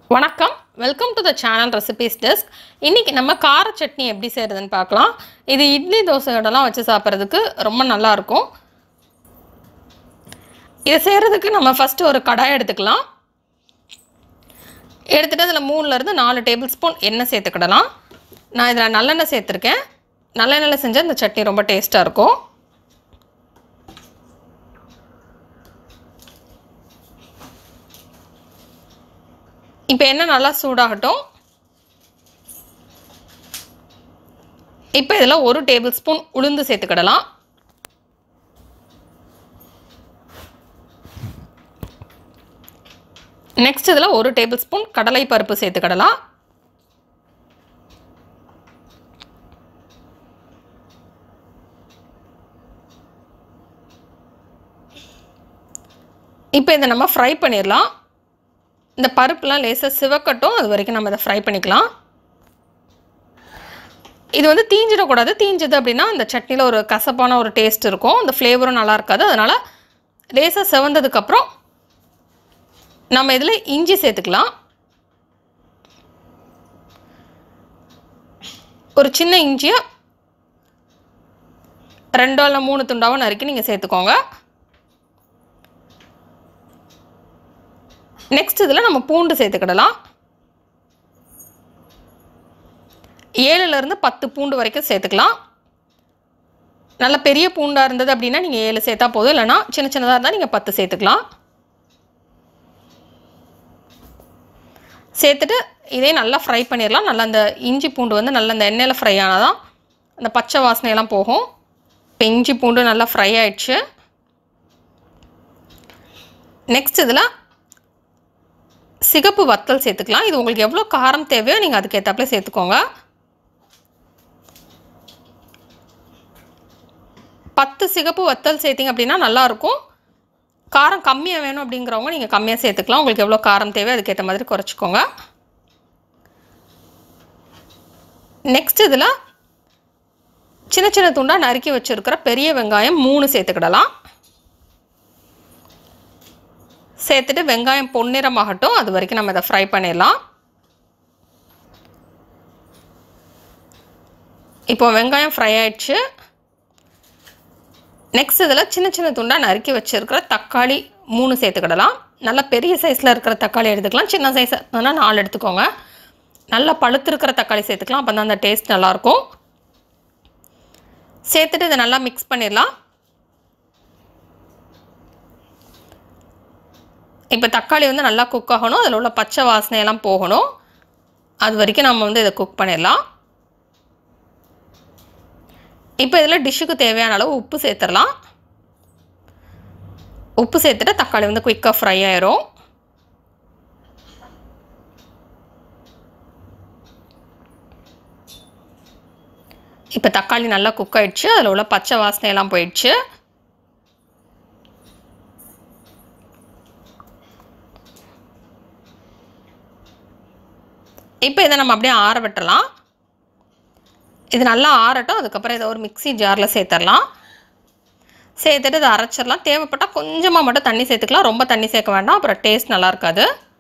வணக்கம் welcome to the channel recipes desk இன்றைக்கி நம்ம கார சட்னி எப்படி செய்கிறதுன்னு பார்க்கலாம் இது இட்லி தோசையோடலாம் வச்சு சாப்பிட்றதுக்கு ரொம்ப நல்லாயிருக்கும் இதை செய்கிறதுக்கு நம்ம ஃபஸ்ட்டு ஒரு கடாய் எடுத்துக்கலாம் எடுத்துகிட்டு அதில் மூணுலேருந்து நாலு டேபிள் ஸ்பூன் எண்ணெய் சேர்த்துக்கிடலாம் நான் இதில் நல்லெண்ணெய் சேர்த்துருக்கேன் நல்லெண்ணெயில் செஞ்சால் இந்த சட்னி ரொம்ப டேஸ்ட்டாக இருக்கும் இப்போ எண்ணெய் நல்லா சூடாகட்டும் இப்போ இதில் ஒரு டேபிள் ஸ்பூன் உளுந்து சேர்த்துக்கிடலாம் நெக்ஸ்ட் இதில் ஒரு டேபிள் ஸ்பூன் கடலை பருப்பு சேர்த்துக்கிடலாம் இப்போ இதை நம்ம ஃப்ரை பண்ணிடலாம் இந்த பருப்புலாம் லேசாக சிவக்கட்டும் அது வரைக்கும் நம்ம இதை ஃப்ரை பண்ணிக்கலாம் இது வந்து தீஞ்சிடக்கூடாது தீஞ்சது அப்படின்னா அந்த சட்னியில் ஒரு கசப்பான ஒரு டேஸ்ட் இருக்கும் அந்த ஃப்ளேவரும் நல்லா இருக்காது அதனால் லேசாக செவந்ததுக்கப்புறம் நம்ம இதில் இஞ்சி சேர்த்துக்கலாம் ஒரு சின்ன இஞ்சியை ரெண்டோ இல்லை மூணு துண்டாவும் நறுக்கி நீங்கள் சேர்த்துக்கோங்க நெக்ஸ்ட் இதில் நம்ம பூண்டு சேர்த்துக்கிடலாம் ஏழுலேருந்து பத்து பூண்டு வரைக்கும் சேர்த்துக்கலாம் நல்ல பெரிய பூண்டாக இருந்தது அப்படின்னா நீங்கள் ஏழு சேர்த்தா போதும் இல்லைனா சின்ன சின்னதாக இருந்தால் நீங்கள் பத்து சேர்த்துக்கலாம் சேர்த்துட்டு இதே நல்லா ஃப்ரை பண்ணிடலாம் நல்லா அந்த இஞ்சி பூண்டு வந்து நல்லா அந்த எண்ணெயில் ஃப்ரை ஆனால் தான் அந்த பச்சை வாசனையெல்லாம் போகும் இப்போ இஞ்சி பூண்டு நல்லா ஃப்ரை ஆயிடுச்சு நெக்ஸ்ட் இதில் சிகப்பு வத்தல் சேர்த்துக்கலாம் இது உங்களுக்கு எவ்வளோ காரம் தேவையோ நீங்கள் அதுக்கேற்றாப்புல சேர்த்துக்கோங்க பத்து சிகப்பு வத்தல் சேர்த்திங்க அப்படின்னா நல்லாயிருக்கும் காரம் கம்மியாக வேணும் அப்படிங்கிறவங்க நீங்கள் கம்மியாக சேர்த்துக்கலாம் உங்களுக்கு எவ்வளோ காரம் தேவை அதுக்கேற்ற மாதிரி குறைச்சிக்கோங்க நெக்ஸ்ட் இதில் சின்ன சின்ன துண்டாக நறுக்கி வச்சுருக்கிற பெரிய வெங்காயம் மூணு சேர்த்துக்கிடலாம் சேர்த்துட்டு வெங்காயம் பொன்னிறமாகட்டும் அது வரைக்கும் நம்ம இதை ஃப்ரை பண்ணிடலாம் இப்போ வெங்காயம் ஃப்ரை ஆயிடுச்சு நெக்ஸ்ட் இதில் சின்ன சின்ன துண்டாக நறுக்கி வச்சுருக்கிற தக்காளி மூணு சேர்த்துக்கிடலாம் நல்லா பெரிய சைஸில் இருக்கிற தக்காளி எடுத்துக்கலாம் சின்ன சைஸ் வேணால் நாலு எடுத்துக்கோங்க நல்லா பழுத்திருக்கிற தக்காளி சேர்த்துக்கலாம் அப்போ தான் அந்த டேஸ்ட் நல்லாயிருக்கும் சேர்த்துட்டு இதை நல்லா மிக்ஸ் பண்ணிடலாம் இப்போ தக்காளி வந்து நல்லா குக் ஆகணும் அதில் உள்ள பச்சை வாசனையெல்லாம் போகணும் அது வரைக்கும் நம்ம வந்து இதை குக் பண்ணிடலாம் இப்போ இதில் டிஷ்ஷுக்கு தேவையான அளவு உப்பு சேர்த்துடலாம் உப்பு சேர்த்துட்டு தக்காளி வந்து குயிக்காக ஃப்ரை ஆயிரும் இப்போ தக்காளி நல்லா குக் ஆயிடுச்சு அதில் உள்ள பச்சை வாசனையெல்லாம் போயிடுச்சு இப்போ இதை நம்ம அப்படியே ஆற விட்டுறலாம் இது நல்லா ஆறட்டும் அதுக்கப்புறம் இதை ஒரு மிக்சி ஜாரில் சேர்த்துடலாம் சேர்த்துட்டு இதை அரைச்சிடலாம் தேவைப்பட்டால் கொஞ்சமாக மட்டும் தண்ணி சேர்த்துக்கலாம் ரொம்ப தண்ணி சேர்க்க வேண்டாம் அப்புறம் டேஸ்ட் நல்லா இருக்காது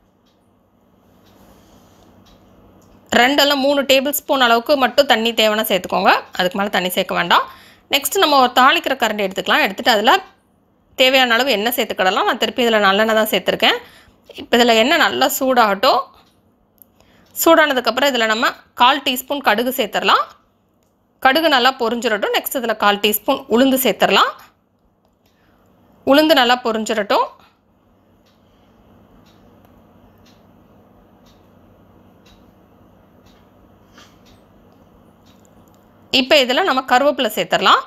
ரெண்டெல்லாம் மூணு டேபிள் ஸ்பூன் அளவுக்கு மட்டும் தண்ணி தேவைன்னா சேர்த்துக்கோங்க அதுக்கு மேலே தண்ணி சேர்க்க வேண்டாம் நெக்ஸ்ட் நம்ம ஒரு தாளிக்கிற கரண்டி எடுத்துக்கலாம் எடுத்துகிட்டு அதில் தேவையான அளவு எண்ணெய் சேர்த்துக்கிடலாம் நான் திருப்பி இதில் நல்லெண்ணெய் தான் சேர்த்துருக்கேன் இப்போ இதில் எண்ணெய் நல்லா சூடாகட்டும் சூடானதுக்கப்புறம் இதில் நம்ம கால் டீஸ்பூன் கடுகு சேர்த்துடலாம் கடுகு நல்லா பொரிஞ்சிடட்டும் நெக்ஸ்ட் இதில் கால் டீஸ்பூன் உளுந்து சேர்த்துடலாம் உளுந்து நல்லா பொரிஞ்சிடட்டும் இப்போ இதில் நம்ம கருவேப்பிலை சேர்த்துடலாம்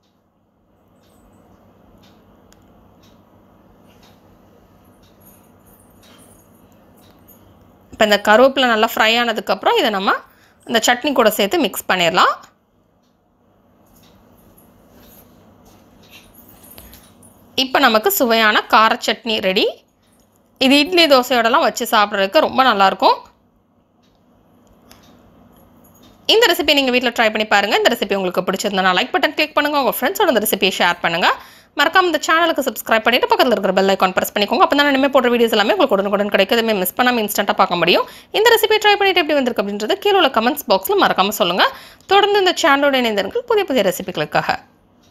இப்போ இந்த கருவேப்பிலை நல்லா ஃப்ரை ஆனதுக்கப்புறம் இதை நம்ம இந்த சட்னி கூட சேர்த்து மிக்ஸ் பண்ணிடலாம் இப்போ நமக்கு சுவையான கார சட்னி ரெடி இது இட்லி தோசையோடலாம் வச்சு சாப்பிட்றதுக்கு ரொம்ப நல்லாயிருக்கும் இந்த ரெசிபி நீங்கள் வீட்டில் ட்ரை பண்ணி பாருங்கள் இந்த ரெசிபி உங்களுக்கு பிடிச்சிருந்தா லைக் பட்டன் கிளிக் பண்ணுங்கள் உங்கள் ஃப்ரெண்ட்ஸோட இந்த ரெசிபியை ஷேர் பண்ணுங்கள் மறக்காம இந்த சேனலுக்கு சப்ஸ்கிரைப் பண்ணிட்டு பக்கத்தில் இருக்கிற பெல் ஐக்கான் ப்ரெஸ் பண்ணிக்கோங்க அப்போ தான் இனிமேல் போடுற வீடியோஸ் எல்லாமே உங்களுக்கு உடனுக்குடன் கிடைக்கும் எதுவுமே மிஸ் பண்ணாமல் இன்ஸ்டண்ட்டாக பார்க்க முடியும் இந்த ரெசிபி ட்ரை பண்ணிட்டு எப்படி வந்திருக்கு அப்படின்றது கீழே உள்ள கமெண்ட்ஸ் பாக்ஸில் மறக்காம சொல்லுங்கள் தொடர்ந்து இந்த சேனலோட இணைந்திருங்கள் புதிய புதிய ரெசிபிகளுக்காக